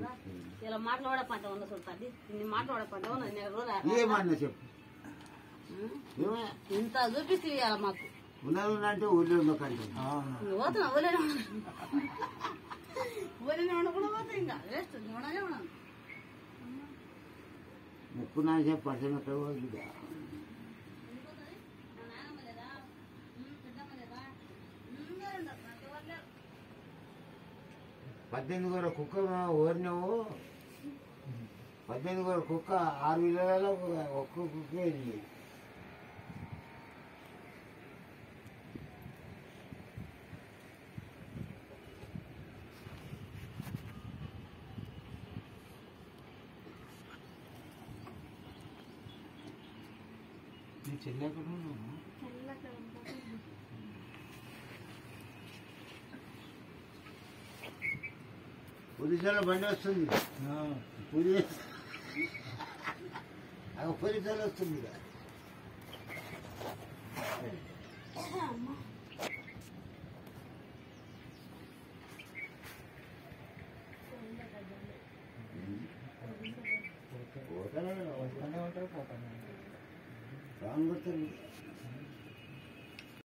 ఇలా మాట్లాడపంట ఉన్న చూడతాది ఇన్ని మాట్లాడపంట ఉన్నది నెల రోజులు ఏమన్నా చెప్పు ఏమే ఇంత చూపిస్తే ఇవాళ మాకు ఉన్నదంటే ఊళ్ళో ఉండకండి ఇంక పోతున్నా ఊళ్ళోనే ఉన్నాను ఊళ్ళోనే ఉండకుండా పోతా ఇంకా వేస్ట్ ఉండనే ఉన్నాను ముక్కు నా చెప్పు పర్సన్ ఎక్కడ పోతుంది పద్దెనిమిది కూర కుక్క ఓరినావు పద్దెనిమిది కూర కుక్క ఆరు విలువలలో ఒక్క కుక్క వెళ్ళి నీ చెల్లి ఎక్కడ ఉన్నావు పోలీసుల బండి వస్తుంది పోలీస్ పోలీసులు వస్తుంది ఇక. పోతానే వస్తూనే ఉంటారు పోతానే ఉంటారు రాంగ్ వస్తుంది